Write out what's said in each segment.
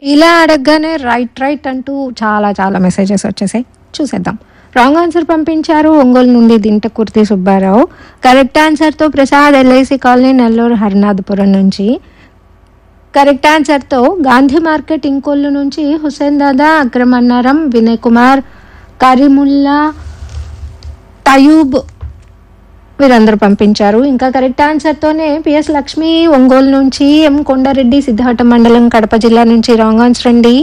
ఇలా అడగగానే right right అంటూ చాలా చాలా మెసేజెస్ వచ్చేసాయి చూసేద్దాం రాంగ్ ఆన్సర్ పంపించారు ఒంగోలు నుండి దింట కుర్తి సుబ్బారావు కరెక్ట్ ఆన్సర్తో ప్రసాద్ ఎల్ఐసి కాలనీ నెల్లూరు హరినాథపురం నుంచి కరెక్ట్ ఆన్సర్తో గాంధీ మార్కెట్ ఇంకోళ్ళు నుంచి హుసేన్ దాదా అక్రమ్ అన్నారం వినయ్ కుమార్ కరీముల్లా తయూబ్ వీరందరూ పంపించారు ఇంకా కరెక్ట్ ఆన్సర్తోనే పిఎస్ లక్ష్మి ఒంగోలు నుంచి ఎం కొండారెడ్డి సిద్ధార్థ మండలం కడప జిల్లా నుంచి రాంగ్ ఆన్సర్ అండి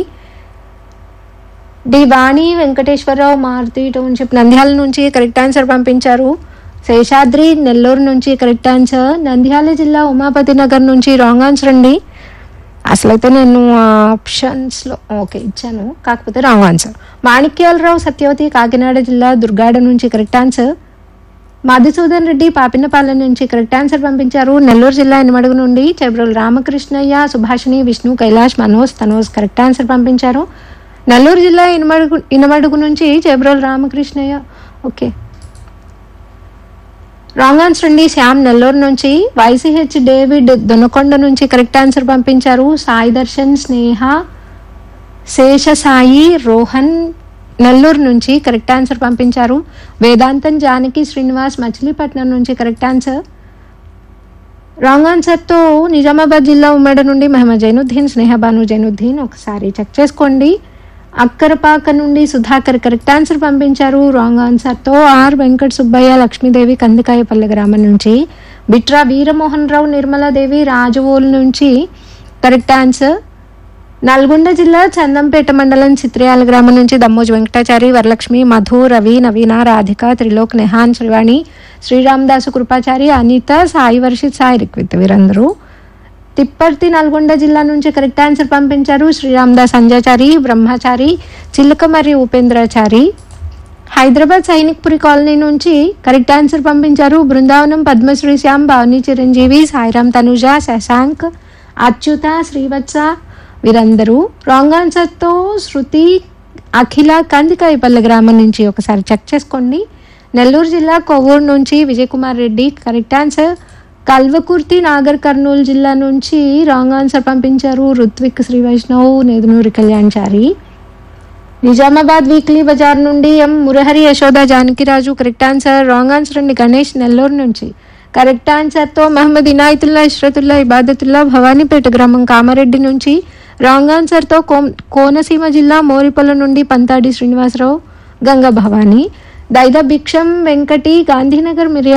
డి వాణి వెంకటేశ్వరరావు మారుతి టౌన్షిప్ నంద్యాల నుంచి కరెక్ట్ ఆన్సర్ పంపించారు శేషాద్రి నెల్లూరు నుంచి కరెక్ట్ ఆన్సర్ నంద్యాల జిల్లా ఉమాపతి నగర్ నుంచి రాంగ్ ఆన్సర్ అండి అసలైతే నేను ఆప్షన్స్లో ఓకే ఇచ్చాను కాకపోతే రాంగ్ ఆన్సర్ మాణిక్యాలరావు సత్యవతి కాకినాడ జిల్లా దుర్గాడ నుంచి కరెక్ట్ ఆన్సర్ మధుసూదన్ రెడ్డి పాపినపాలెం నుంచి కరెక్ట్ ఆన్సర్ పంపించారు నెల్లూరు జిల్లా ఎనమడుగు నుండి చెబ్రోలు రామకృష్ణయ్య సుభాషిణి విష్ణు కైలాష్ మనోజ్ తనోజ్ కరెక్ట్ ఆన్సర్ పంపించారు నెల్లూరు జిల్లా ఇనమడుగు ఇనమడుగు నుంచి Chebrolu Ramakrishnaiah okay wrong answer అండి శ్యామ్ నెల్లూరు నుంచి వైసీహెచ్ డేవిడ్ దొనకొండ నుంచి కరెక్ట్ ఆన్సర్ పంపించారు సాయి దర్శన్ స్నేహ శేషసాయి రోహన్ నెల్లూరు నుంచి కరెక్ట్ ఆన్సర్ పంపించారు వేదాంతం జానకి శ్రీనివాస్ మచిలీపట్నం నుంచి కరెక్ట్ ఆన్సర్ రాంగ్ ఆన్సర్తో నిజామాబాద్ జిల్లా ఉమ్మడి నుండి మహమ్మద్ జైనుద్దీన్ స్నేహబాను జైనుద్దీన్ ఒకసారి చెక్ చేసుకోండి అక్కరపాక నుండి సుధాకర్ కరెక్ట్ ఆన్సర్ పంపించారు రాంగ్ ఆన్సర్తో ఆర్ వెంకట సుబ్బయ్య లక్ష్మీదేవి కందికాయపల్లి గ్రామం నుంచి బిట్రా వీరమోహన్ రావు నిర్మలాదేవి రాజవోలు నుంచి కరెక్ట్ ఆన్సర్ నల్గొండ జిల్లా చందంపేట మండలం చిత్రయాల గ్రామం నుంచి దమ్మోజు వెంకటాచారి వరలక్ష్మి మధు రవి నవీన రాధిక త్రిలోక్ నెహాన్ శ్రీవాణి శ్రీరామదాసు కృపాచారి అనిత సాయి వర్షిత్ సాయి రిక్విత్ వీరందరూ తిప్పర్తి నల్గొండ జిల్లా నుంచి కరెక్ట్ ఆన్సర్ పంపించారు శ్రీరామదాస్ అంజాచారి బ్రహ్మచారి చిలుక మరియు ఉపేంద్రాచారి హైదరాబాద్ సైనిక్పురి కాలనీ నుంచి కరెక్ట్ ఆన్సర్ పంపించారు బృందావనం పద్మశ్రీ శ్యామ్ భావని చిరంజీవి సాయిరామ్ తనుజ శశాంక్ అచ్యుత శ్రీవత్స వీరందరూ రాంగ్ ఆన్సర్తో శృతి అఖిల కందికాయపల్లి గ్రామం నుంచి ఒకసారి చెక్ చేసుకోండి నెల్లూరు జిల్లా కొవ్వూరు నుంచి Vijay Kumar Reddy correct answer Kalwakurthy Nagarkurnool జిల్లా నుంచి రాంగ్ ఆన్సర్ పంపించారు రుత్విక్ శ్రీ వైష్ణవ్ నేదునూరి కళ్యాణ్చారి నిజామాబాద్ వీక్లీ బజార్ నుండి M Murahari Yashoda Janakiraju correct answer wrong answer అండి గణేష్ నెల్లూరు నుంచి కరెక్ట్ ఆన్సర్తో మహమ్మద్ ఇనాయతుల్లా ఇష్రతుల్లా ఇబాదతుల్లా భవానీపేట గ్రామం కామారెడ్డి నుంచి రాంగ్ ఆన్సర్తో కో కోనసీమ జిల్లా మోరిపల్లి నుండి పంతాడి శ్రీనివాసరావు గంగా భవానీ దైద భిక్షం వెంకటి గాంధీనగర్ మిరియా